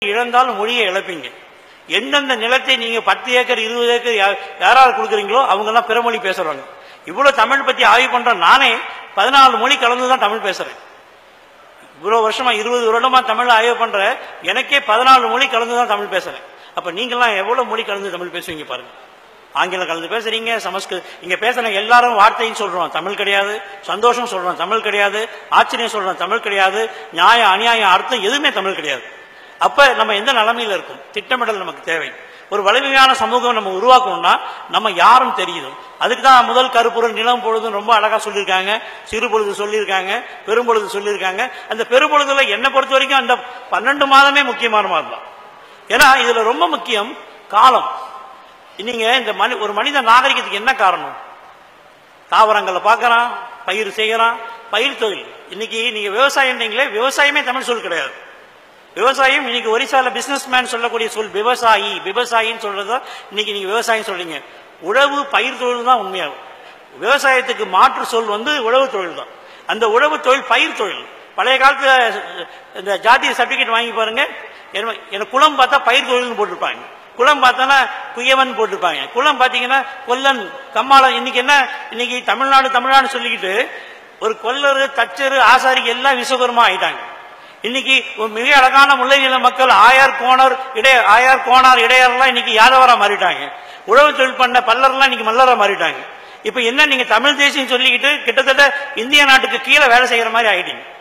இழந்தாலும் மொழியை இழப்பீங்க எந்தெந்த நிலத்தை நீங்க பத்து ஏக்கர் இருபது ஏக்கர் யா- யாராவது கொடுக்குறீங்களோ அவங்க எல்லாம் பிற மொழி பேசுறாங்க இவ்வளவு தமிழ் பத்தி ஆய்வு பண்ற நானே பதினாலு மொழி கலந்து தான் தமிழ் பேசுறேன் இவ்வளவு வருஷமா இருபது வருடமா தமிழ் ஆய்வு பண்ற எனக்கே பதினாலு மொழி கலந்து தான் தமிழ் பேசுறேன் அப்ப நீங்கெல்லாம் எவ்வளவு மொழி கலந்து தமிழ் பேசுவீங்க பாருங்க ஆங்கிலம் கலந்து பேசுறீங்க சமஸ்கிருத இங்க பேசுன எல்லாரும் வார்த்தையும் சொல்றோம் தமிழ் கிடையாது சந்தோஷம் சொல்றோம் தமிழ் கிடையாது ஆச்சரியம் சொல்றோம் தமிழ் கிடையாது நியாயம் அநியாயம் அர்த்தம் எதுவுமே தமிழ் கிடையாது அப்ப நம்ம எந்த நிலைமையில இருக்கும் திட்டமிடல் நமக்கு தேவை ஒரு வலிமையான சமூகம் நம்ம உருவாக்கணும்னா நம்ம யாரும் தெரியுதும் அதுக்கு தான் முதல் கருப்பொருள் நிலம் பொழுதும் ரொம்ப அழகா சொல்லியிருக்காங்க சிறு பொழுது சொல்லியிருக்காங்க பெரும்பொழுது சொல்லியிருக்காங்க அந்த பெரும்பொழுதுல என்னை பொறுத்த வரைக்கும் அந்த பன்னெண்டு மாதமே முக்கியமான மாதம் தான் ஏன்னா இதுல ரொம்ப முக்கியம் காலம் நீங்க இந்த மனி ஒரு மனித நாகரிகத்துக்கு என்ன காரணம் தாவரங்களை பார்க்கறான் பயிர் செய்யறான் பயிர் தொழில் இன்னைக்கு நீங்க விவசாயம்ன்றீங்களே விவசாயமே தமிழ் சொல் கிடையாது விவசாயம் இன்னைக்கு ஒரிசால பிசினஸ் மேன் சொல்லக்கூடிய சொல் விவசாயி விவசாயின்னு சொல்றது இன்னைக்கு நீங்க விவசாயம் சொல்றீங்க உழவு பயிர் தொழில் தான் உண்மையாகும் விவசாயத்துக்கு மாற்று சொல் வந்து உழவு தொழில் தான் அந்த உழவு தொழில் பயிர் தொழில் பழைய காலத்துல இந்த ஜாதிய சர்டிபிகேட் வாங்கி பாருங்க என்ன- எனக்கு குளம் பார்த்தா பயிர் தொழில்னு போட்டிருப்பாங்க குளம் பார்த்தோன்னா குயவன் போட்டிருப்பாங்க குளம் பார்த்தீங்கன்னா கொல்லன் கம்மாளம் இன்னைக்கு என்ன இன்னைக்கு தமிழ்நாடு தமிழ்நாடு சொல்லிக்கிட்டு ஒரு கொல்லரு தச்சரு ஆசாரி எல்லாம் விஸ்வகர்மா ஆயிட்டாங்க இன்னைக்கு ஒரு மிக அழகான முல்லை நில மக்கள் ஆயார் கோணர் இடைய ஆயார் கோணார் இடையர்லாம் இன்னைக்கு யாதவரா மாறிட்டாங்க உழவு தொழில் பண்ண பல்லர்லாம் இன்னைக்கு மல்லரா மாறிட்டாங்க இப்ப என்ன நீங்க தமிழ் தேசியம் சொல்லிக்கிட்டு கிட்டத்தட்ட இந்திய நாட்டுக்கு கீழே வேலை செய்யற மாதிரி ஆயிட்டீங்க